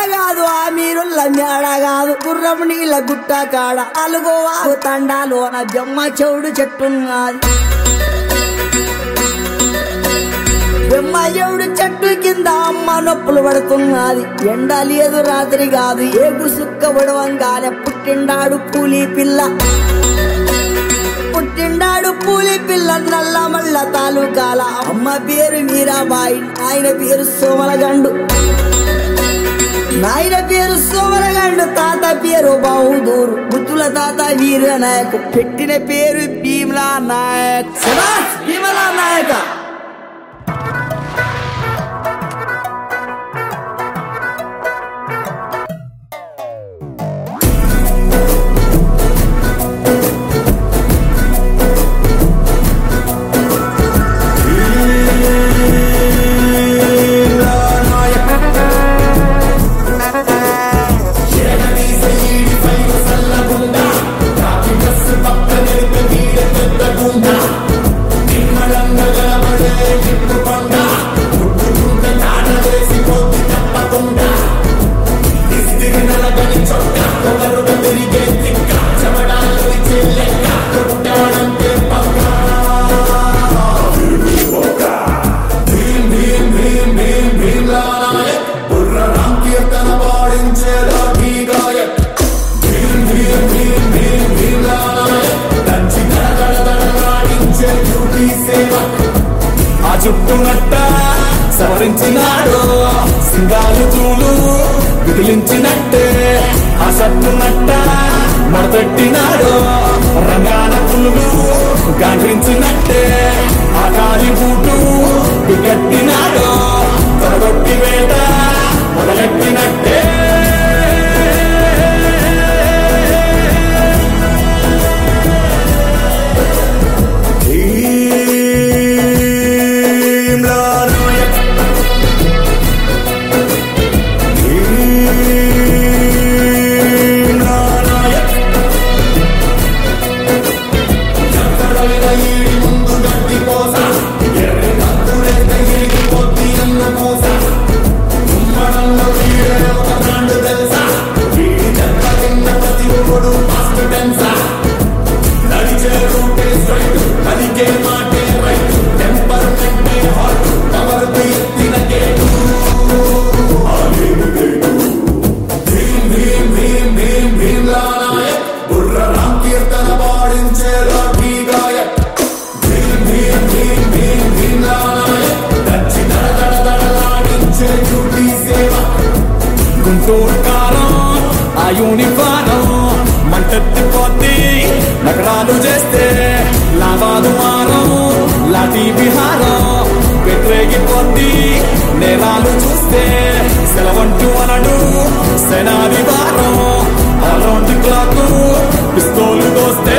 కాదు ఆ మీరుల్ల మేడ కాదు గుర్రం నీళ్ళ గుట్ట కాడ అలుగోవాగు తండాలోన జమ్మ చెవుడు చెట్టున్నది బ్రహ్మయ్యుడు చెట్టు కింద అమ్మ నొప్పులు పడుతున్నది ఎండ లేదు రాత్రి కాదు ఏగు సుక్క పడవంగానే పుట్టిండాడు కూలి పిల్ల పుట్టిండాడు పూలి పిల్ల నల్ల మల్ల తాలూకాల అమ్మ పేరు మీరాబాయి ఆయన పేరు సోమలగండు నాయన పేరు సోమలగండు తాత పేరు బహుదూరు బుద్ధుల తాత వీర నాయక్ పెట్టిన పేరు భీమలా నాయక్ శబాష్ భీమలా నాయక ఆ చుట్టునట్ట సవరించినాడు సింగాలు చూలు విదిలించినట్టే ఆ సట్టునట్ట మొదపెట్టినాడు రంగాల పులులు గాండ్రించినట్టే ఆ కాలి బూటు బిగట్టినాడు తొడగొట్టి వేట మొదలెట్టినట్టే గుంటూరు కారం ఆ యూనిఫారం మంటెత్తిపోద్ది నగరాలు చేస్తే లాభాలు మారం లాఠీ విహారం వ్యతిరేకిపోద్ది నేరాలు చూస్తే సెలవంటూ అనడు సెనాది వారం ఆల్రౌండ్ క్లాక్ పిస్తోలు దోస్తే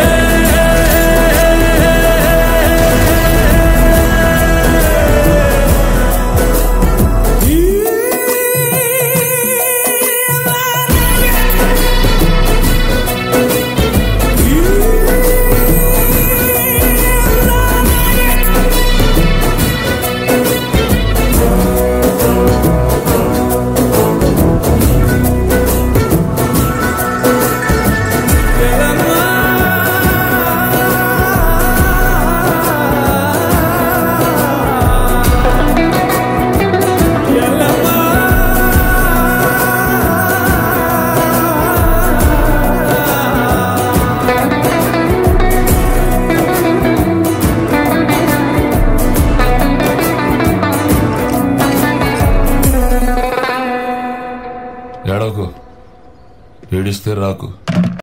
ఏడవకు ఏడిస్తే రాకు